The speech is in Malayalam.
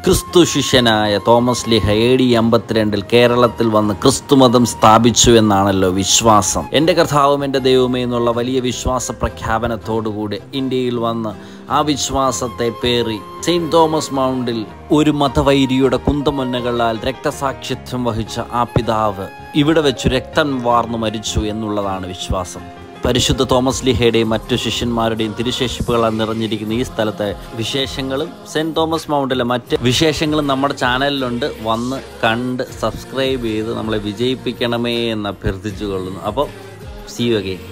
ക്രിസ്തു ശിഷ്യനായ തോമസ് ലിഹ എ ഡി അമ്പത്തിരണ്ടിൽ കേരളത്തിൽ വന്ന് ക്രിസ്തുമതം സ്ഥാപിച്ചു എന്നാണല്ലോ വിശ്വാസം എൻ്റെ കർത്താവും എൻ്റെ ദൈവമേ എന്നുള്ള വലിയ വിശ്വാസ പ്രഖ്യാപനത്തോടുകൂടി ഇന്ത്യയിൽ വന്ന് ആ വിശ്വാസത്തെ പേറി സെയിൻറ് തോമസ് മൗണ്ടിൽ ഒരു മതവൈരിയുടെ കുന്തമുന്നകളാൽ രക്തസാക്ഷിത്വം വഹിച്ച ആ പിതാവ് ഇവിടെ വെച്ചു രക്തം വാർന്നു മരിച്ചു എന്നുള്ളതാണ് വിശ്വാസം പരിശുദ്ധ തോമസ് ലിഹയുടെയും മറ്റു ശിഷ്യന്മാരുടെയും തിരുശേഷിപ്പുകളാൽ നിറഞ്ഞിരിക്കുന്ന ഈ സ്ഥലത്തെ വിശേഷങ്ങളും സെൻറ് തോമസ് മൗണ്ടിലെ മറ്റ് വിശേഷങ്ങളും നമ്മുടെ ചാനലിലുണ്ട് വന്ന് കണ്ട് സബ്സ്ക്രൈബ് ചെയ്ത് നമ്മളെ വിജയിപ്പിക്കണമേ എന്ന് അഭ്യർത്ഥിച്ചു കൊള്ളുന്നു അപ്പോൾ സി യു അഗെയിൻ